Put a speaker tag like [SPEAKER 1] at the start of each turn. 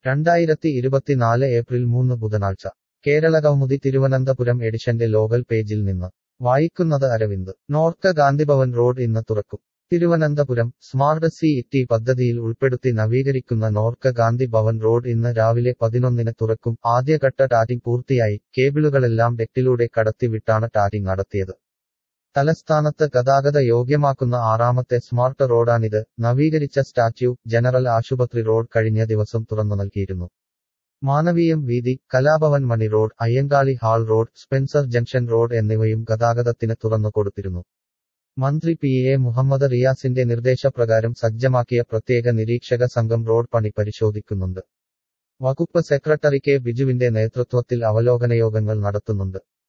[SPEAKER 1] രണ്ടായിരത്തി ഇരുപത്തിനാല് ഏപ്രിൽ മൂന്ന് ബുധനാഴ്ച കേരളകൗമുദി തിരുവനന്തപുരം എഡിഷന്റെ ലോകൽ പേജിൽ നിന്ന് വായിക്കുന്നത് അരവിന്ദ് നോർക്ക ഗാന്ധിഭവൻ റോഡ് ഇന്ന് തുറക്കും തിരുവനന്തപുരം സ്മാർട്ട് സി ഇറ്റി പദ്ധതിയിൽ ഉൾപ്പെടുത്തി നവീകരിക്കുന്ന നോർക്ക ഗാന്ധി ഭവൻ റോഡ് ഇന്ന് രാവിലെ പതിനൊന്നിന് തുറക്കും ആദ്യഘട്ട ടാറ്റിംഗ് പൂർത്തിയായി കേബിളുകളെല്ലാം ഡെക്റ്റിലൂടെ കടത്തിവിട്ടാണ് ടാറ്റിംഗ് നടത്തിയത് തലസ്ഥാനത്ത് ഗതാഗത യോഗ്യമാക്കുന്ന ആറാമത്തെ സ്മാർട്ട് റോഡാണിത് നവീകരിച്ച സ്റ്റാച്യു ജനറൽ ആശുപത്രി റോഡ് കഴിഞ്ഞ ദിവസം തുറന്നു നൽകിയിരുന്നു മാനവീയം വീതി Kalabhavan Mani road Ayyankali hall road Spencer junction road എന്നിവയും ഗതാഗതത്തിന് തുറന്നു കൊടുത്തിരുന്നു മന്ത്രി പി എ മുഹമ്മദ് റിയാസിന്റെ നിർദ്ദേശപ്രകാരം സജ്ജമാക്കിയ പ്രത്യേക നിരീക്ഷക സംഘം റോഡ് പണി പരിശോധിക്കുന്നുണ്ട് വകുപ്പ് സെക്രട്ടറി കെ ബിജുവിന്റെ നേതൃത്വത്തിൽ അവലോകന യോഗങ്ങൾ നടത്തുന്നുണ്ട്